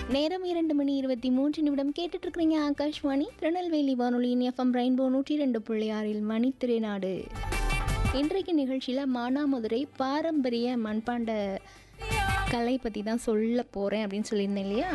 நேரம் இரண்டு மணி இருபத்தி மூன்று நிமிடம் கேட்டுட்டு இருக்கிறீங்க ஆகாஷ்வாணி திருநெல்வேலி வானொலியின் எஃப்எம் ரெயின்போ நூற்றி ரெண்டு புள்ளி ஆறில் மணி திரைநாடு இன்றைக்கு நிகழ்ச்சியில் மானாமதுரை பாரம்பரிய மண்பாண்ட கலை பற்றி தான் சொல்ல போகிறேன் அப்படின்னு சொல்லியிருந்தேன் இல்லையா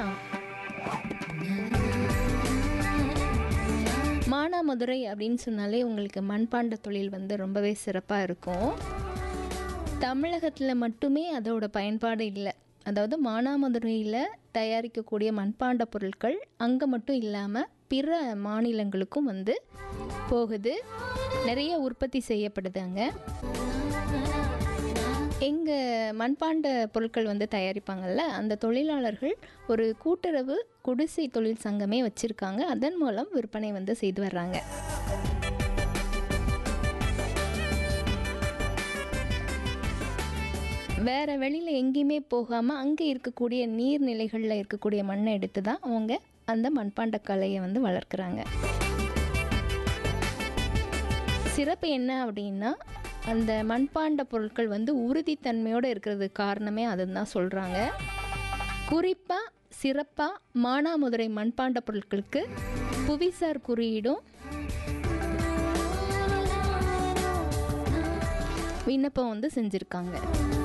மானாமதுரை அப்படின்னு சொன்னாலே உங்களுக்கு மண்பாண்ட தொழில் வந்து ரொம்பவே சிறப்பாக இருக்கும் தமிழகத்தில் மட்டுமே அதோட பயன்பாடு இல்லை அதாவது மானாமதுரையில் தயாரிக்கக்கூடிய மண்பாண்ட பொருட்கள் அங்கே மட்டும் இல்லாமல் பிற மாநிலங்களுக்கும் வந்து போகுது நிறைய உற்பத்தி செய்யப்படுது அங்கே எங்கள் மண்பாண்ட பொருட்கள் வந்து தயாரிப்பாங்கள்ல அந்த தொழிலாளர்கள் ஒரு கூட்டுறவு குடிசை தொழில் சங்கமே வச்சுருக்காங்க அதன் மூலம் விற்பனை வந்து செய்து வர்றாங்க வேறு வெளியில் எங்கேயுமே போகாமல் அங்கே இருக்கக்கூடிய நீர்நிலைகளில் இருக்கக்கூடிய மண்ணை எடுத்து தான் அவங்க அந்த மண்பாண்ட கலையை வந்து வளர்க்குறாங்க சிறப்பு என்ன அப்படின்னா அந்த மண்பாண்ட பொருட்கள் வந்து உறுதித்தன்மையோடு இருக்கிறதுக்கு காரணமே அதுன்னு தான் சொல்கிறாங்க குறிப்பாக சிறப்பாக மானாமதுரை மண்பாண்ட பொருட்களுக்கு புவிசார் குறியீடும் விண்ணப்பம் வந்து செஞ்சுருக்காங்க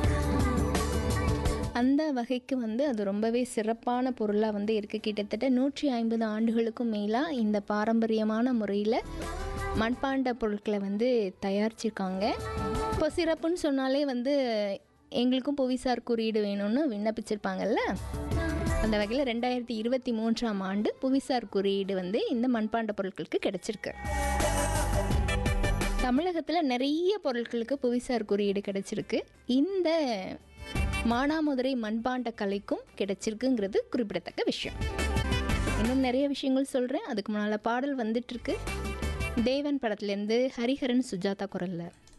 அந்த வகைக்கு வந்து அது ரொம்பவே சிறப்பான பொருளாக வந்து இருக்குது கிட்டத்தட்ட நூற்றி ஐம்பது ஆண்டுகளுக்கும் மேலாக இந்த பாரம்பரியமான முறையில் மண்பாண்ட பொருட்களை வந்து தயாரிச்சிருக்காங்க இப்போ சிறப்புன்னு சொன்னாலே வந்து எங்களுக்கும் புவிசார் குறியீடு வேணும்னு விண்ணப்பிச்சிருப்பாங்கல்ல அந்த வகையில் ரெண்டாயிரத்தி இருபத்தி மூன்றாம் ஆண்டு புவிசார் குறியீடு வந்து இந்த மண்பாண்ட பொருட்களுக்கு கிடைச்சிருக்கு தமிழகத்தில் நிறைய பொருட்களுக்கு புவிசார் குறியீடு கிடைச்சிருக்கு இந்த மானாமதுரை மண்பாண்ட கலைக்கும் கிடைச்சிருக்குங்கிறது குறிப்பிடத்தக்க விஷயம் இன்னும் நிறைய விஷயங்கள் சொல்கிறேன் அதுக்கு முன்னால் பாடல் வந்துட்டுருக்கு தேவன் படத்துலேருந்து ஹரிஹரன் சுஜாதா குரலில்